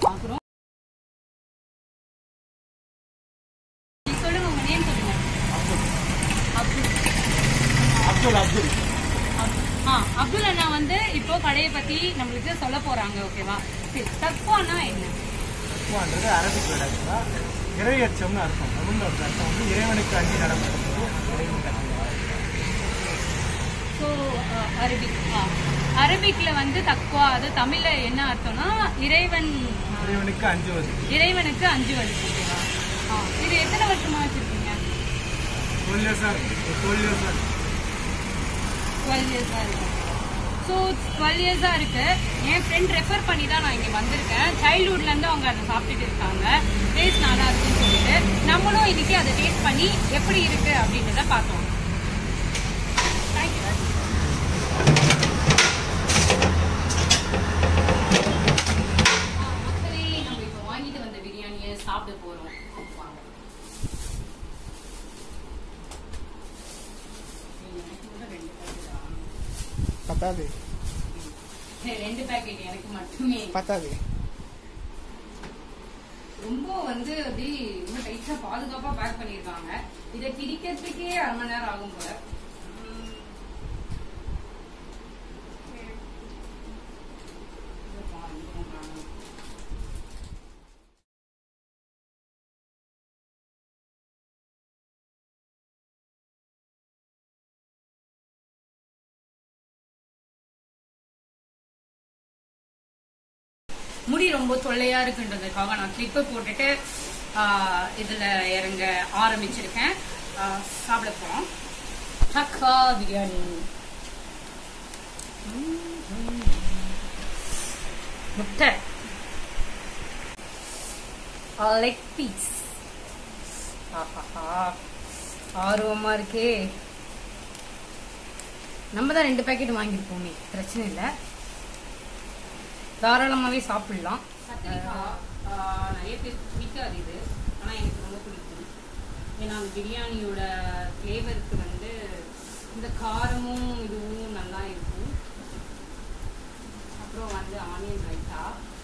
பார்க்குறோம் சொல்லுங்க உங்க நேம் சொல்லுங்க அப்துல் அப்துல் அப்துல் ஆ அப்துல் அண்ணா வந்து இப்போ கடையை பத்தி நம்மளுக்கு சொல்ல போறாங்க ஓகேவா சரி தக்குவானா என்ன தத்துவன்றது அரபிக் வேர்டு ஆக்சுவலா இறையச்சம்னு அர்த்தம் தமிழ்ல ஒரு அர்த்தம் வந்து இறைவனுக்கு அஞ்சு நடக்கிறது இறைவனுக்கு அஞ்சு ஸோ அரபிக் ஆ அரபிக்ல வந்து தக்குவா அது தமிழ்ல என்ன அர்த்தம்னா இறைவன் இறைவனுக்கு அஞ்சுவது இறைவனுக்கு அஞ்சுவது ஓகேவா ஆ இது எத்தனை வருஷமா வச்சிருக்கீங்க டுவெல் இயர்ஸா இருக்கு டுவெல் இயர்ஸா இருக்கு டுவெல் இயர்ஸா இருக்கு ஸோ டுவெல் இயர்ஸா இருக்கு என் ஃப்ரெண்ட் ரெஃபர் பண்ணி தான் நான் இங்க வந்திருக்கேன் சைல்ட்ஹுட்ல இருந்து அவங்க அதை சாப்பிட்டுட்டு இருக்காங்க டேஸ்ட் நல்லா இருக்குன்னு சொல்லிட்டு நம்மளும் இன்னைக்கு அதை டேஸ்ட் பண்ணி எப்படி இருக்கு அப்படின்றத பார்த்தோம் தேங்க்யூ மக்களே நம்ம இப்போ வாங்கிட்டு வந்த பிரியாணியை சாப்பிட போறோம் வாங்க. எனக்கு கூட ரெண்டு packet ஆ? பத்தாது ரெண்டு பேக்கெட் எனக்கு மட்டுமே பத்தாது ரொம்ப வந்து அப்படி ரொம்ப டைட்டா பாதுகாப்பா பேக் பண்ணிருக்காங்க இதை பிரிக்கிறதுக்கே அரை மணி நேரம் ஆகும் போல உம். இதப்பா, இதுவும் காணோம். முடி ரொம்ப தொல்லையா இருக்குன்றதுக்காக நான் கிளிப்பு போட்டுட்டு ஆஹ், இதுல இறங்க ஆரம்பிச்சிருக்கேன் ஆஹ், சாப்பிட போறோம் ஹக்கா பிரியாணி முட்டை லெக் பீஸ் ஆர்வமா இருக்கே நம்ம தான் ரெண்டு பேக்கெட் வாங்கியிருப்போமே பிரச்சனை இல்லை தாராளமாவே சாப்பிடலாம் நிறைய பேருக்கு பிடிக்காது இது ஆனா எனக்கு ரொம்ப பிடிக்கும் ஏன்னா அந்த பிரியாணியோட ஃப்ளேவருக்கு வந்து இந்த காரமும் இதுவும் நல்லா இருக்கும் அப்புறம் வந்து ஆனியன் ரைத்தா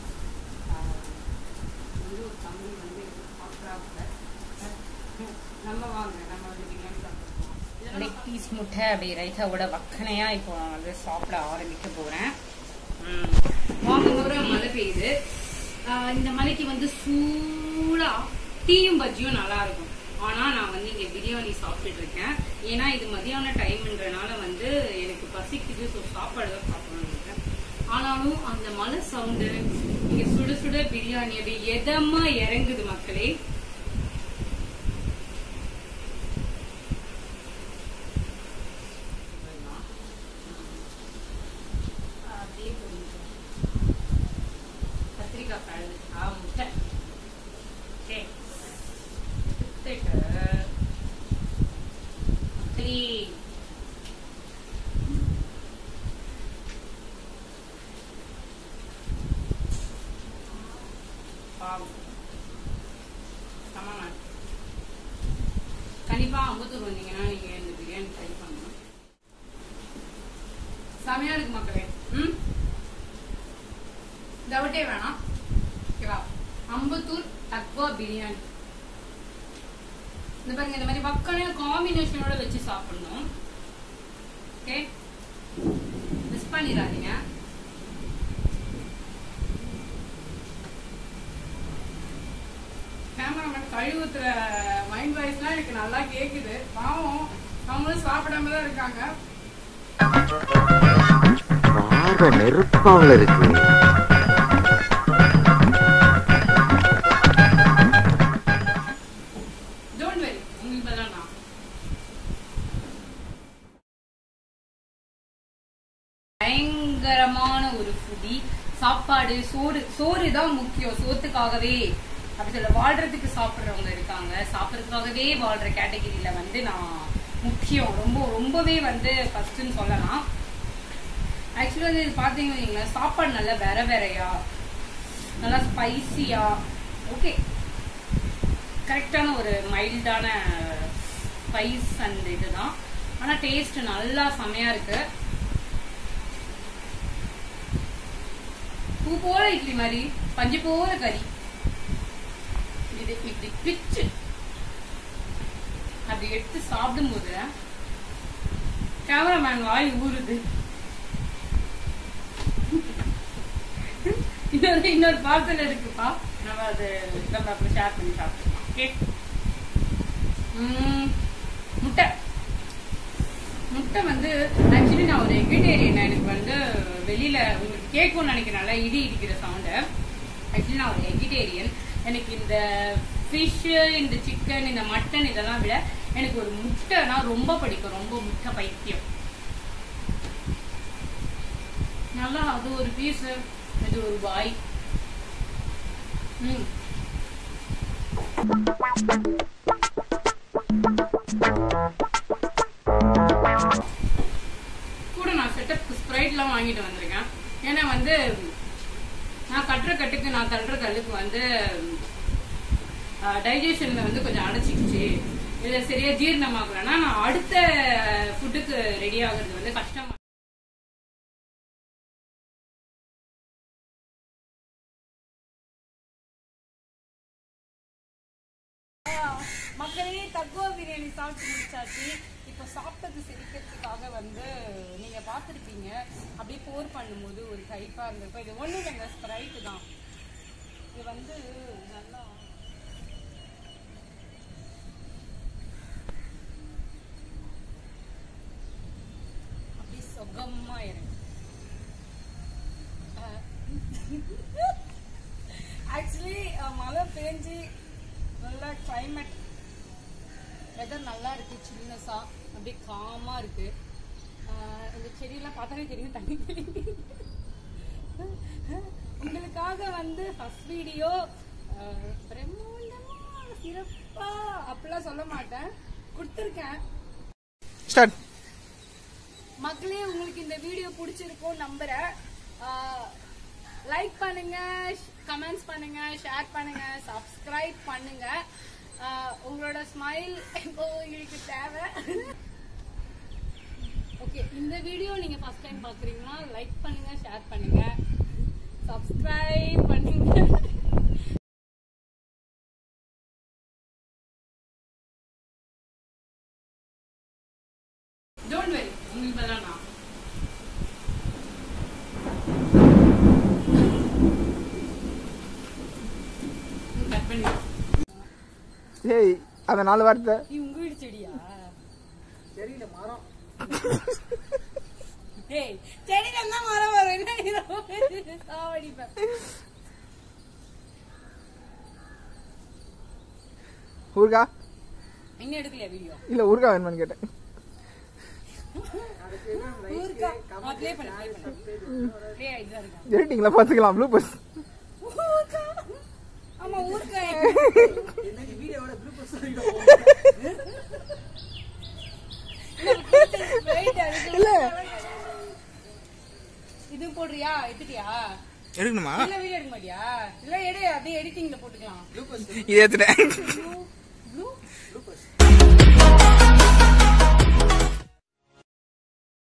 வந்து ஒரு தம்பி வந்து சாப்பிட்றாப்புல நம்ம வாங்க நம்ம வந்து பிரியாணி சாப்பிடுவோம் லெக் பீஸ் முட்டை அப்படி ரைத்தாவோட வக்கனையா இப்போ நான் வந்து சாப்பிட ஆரம்பிக்க போறேன் ம். வாங்க முறை மழை பெய்யுது ஆஹ் இந்த மலைக்கு வந்து சூடா டீயும் பஜ்ஜியும் நல்லா இருக்கும் ஆனா நான் வந்து இங்க பிரியாணி சாப்பிட்டுட்டு இருக்கேன் ஏன்னா இது மதியான டைம்ன்றனால வந்து எனக்கு பசிக்குது ஸோ சாப்பாடு தான் சாப்பிடணும்னு இருக்கேன் ஆனாலும் அந்த மலை சவுண்டு இங்க சுட சுட பிரியாணி அப்படி எதமா இறங்குது மக்களே அப்படியே கொஞ்சம் கத்திரிக்காய் பழது ஆ முட்டை சரி எடுத்துட்டு அப்படி பாவம் ஆமாங்க கண்டிப்பா அம்பத்தூர் வந்தீங்கன்னா நீங்க இந்த பிரியாணி ட்ரை பண்ணணும் செமையா இருக்கு மக்களே ம் டவுட்டே வேணாம் ஓகேவா அம்பத்தூர் தக்வா பிரியாணி இந்த பாருங்க இந்த மாதிரி வக்கனைய காம்பினேஷனோட வச்சு சாப்பிடணும் ஓகே மிஸ் பண்ணிடாதீங்க கேமராமேன் கழுவுத்துற மைண்ட் வாய்ஸ்லாம் எனக்கு நல்லா கேக்குது பாவம் அவங்களும் சாப்பிடாம தான் இருக்காங்க பார்வை நெருப்பாவில் இருக்கு டோன்ட் வெரி உங்களுக்கு பதிலா நான் பயங்கரமான ஒரு ஃபுடி சாப்பாடு சோறு சோறு தான் முக்கியம் சோத்துக்காகவே அப்படி சொல்ல வாழ்றதுக்கு சாப்பிடுறவங்க இருக்காங்க சாப்பிட்றதுக்காகவே வாழ்ற கேட்டகிரியில வந்து நான் முக்கியம் ரொம்ப ரொம்பவே வந்து ஃபர்ஸ்ட்னு சொல்லலாம் ஆக்சுவலி வந்து இது பார்த்தீங்கன்னு வைங்களேன் சாப்பாடு நல்லா வேற வேறையா நல்லா ஸ்பைசியா ஓகே கரெக்டான ஒரு மைல்டான ஸ்பைஸ் அண்ட் இதுதான் ஆனா டேஸ்ட் நல்லா செமையா இருக்கு பூ போல இட்லி மாதிரி பஞ்சு போல கறி இது இப்படி பிச்சு அப்படி எடுத்து சாப்பிடும்போது கேமராமேன் வாய் ஊறுது இன்னொரு இன்னொரு பார்சல் இருக்குப்பா நம்ம அது நம்ம அப்புறம் ஷேர் பண்ணி சாப்பிடலாம் ஓகே முட்டை முட்டை வந்து ஆக்சுவலி நான் ஒரு எகிட்டேரியன் எனக்கு வந்து வெளியில உங்களுக்கு கேட்கும்னு நினைக்கிறனால இடி இடிக்கிற சவுண்டு ஆக்சுவலி நான் ஒரு எகிட்டேரியன் எனக்கு இந்த ஃபிஷ் இந்த சிக்கன் இந்த மட்டன் இதெல்லாம் விட எனக்கு ஒரு முட்டைனா ரொம்ப பிடிக்கும் ரொம்ப முட்டை பைத்தியம் நல்லா அது ஒரு பீஸ் இது ஒரு வாய் ம் கூட நான் செட்டப் ஸ்ப்ரைட்லாம் வாங்கிட்டு வந்திருக்கேன் ஏன்னா வந்து நான் கட்டுற கட்டுக்கு நான் தள்ளுற கல்லுக்கு வந்து டைஜஷன்ல வந்து கொஞ்சம் அடைச்சிக்கிச்சு இதை சரியா ஜீரணமாகலன்னா நான் அடுத்த ஃபுட்டுக்கு ரெடி ஆகுறது வந்து கஷ்டமா மக்களே தக்குவா பிரியாணி சாப்பிட்டு முடிச்சாச்சு இப்போ சாப்பிட்டது செரிக்கிறதுக்காக வந்து நீங்க பார்த்துருப்பீங்க அப்படியே போர் பண்ணும்போது ஒரு கைப்பா இருந்திருக்கும் இது ஒண்ணு இல்லைங்க ஸ்ப்ரைட்டு தான் இது வந்து நல்லா அப்படியே சுகமா இருக்கு ஆக்சுவலி மழை பெஞ்சு நல்ல கிளைமேட் வெதர் நல்லா இருக்கு சில்னஸா அப்படியே காமா இருக்கு ஆஹ் இந்த செடியெல்லாம் பார்த்தாலே தெரியும் தண்ணி தெளிக்குது. உங்களுக்காக வந்து ஃபர்ஸ்ட் வீடியோ பிரம்மாண்டமா சிறப்பா அப்படிலாம் சொல்ல மாட்டேன் கொடுத்துருக்கேன் ஸ்டார்ட் மக்களே உங்களுக்கு இந்த வீடியோ பிடிச்சிருக்கும் நம்புறேன் லைக் பண்ணுங்க கமெண்ட்ஸ் பண்ணுங்க ஷேர் பண்ணுங்க சப்ஸ்கிரைப் பண்ணுங்க ஆஹ் உங்களோட ஸ்மைல் இப்போ எங்களுக்கு தேவை ஓகே இந்த வீடியோ நீங்க ஃபர்ஸ்ட் டைம் பாக்குறீங்கன்னா லைக் பண்ணுங்க ஷேர் பண்ணுங்க சப்ஸ்கிரைப் பண்ணுங்க டோன்ட் வெரி உங்களுக்கு பதிலாக நான் கட் பண்ணி ஏய் அந்த நாலு வார்த்தை நீ உங்க வீடு செடியா தெரியல மரம் ஏய் செடியில இருந்தா மரம் வரும் என்ன நீ ரொம்ப சாவடிப்பேன் ஊர்கா இன்னும் எடுக்கலையா வீடியோ இல்ல ஊர்கா வேணுமான்னு கேட்டேன் ஊருக்கா ப்ளே பண்ணு ப்ளே பண்ணு ப்ளே ஆயிட்டு தான் இருக்கா எடிட்டிங்ல பாத்துக்கலாம் ப்ளூ பஸ் ஊருக்கா ஆமா ஊருக்கா இல்ல. இது போடுறியா எடுத்துட்டியா எடுக்கணுமா இல்ல வீடியோ எடுக்க மாட்டியா இல்ல எடு அப்படியே எடிட்டிங்ல போட்டுக்கலாம் இது ஏத்துட்டேன் ப்ளூ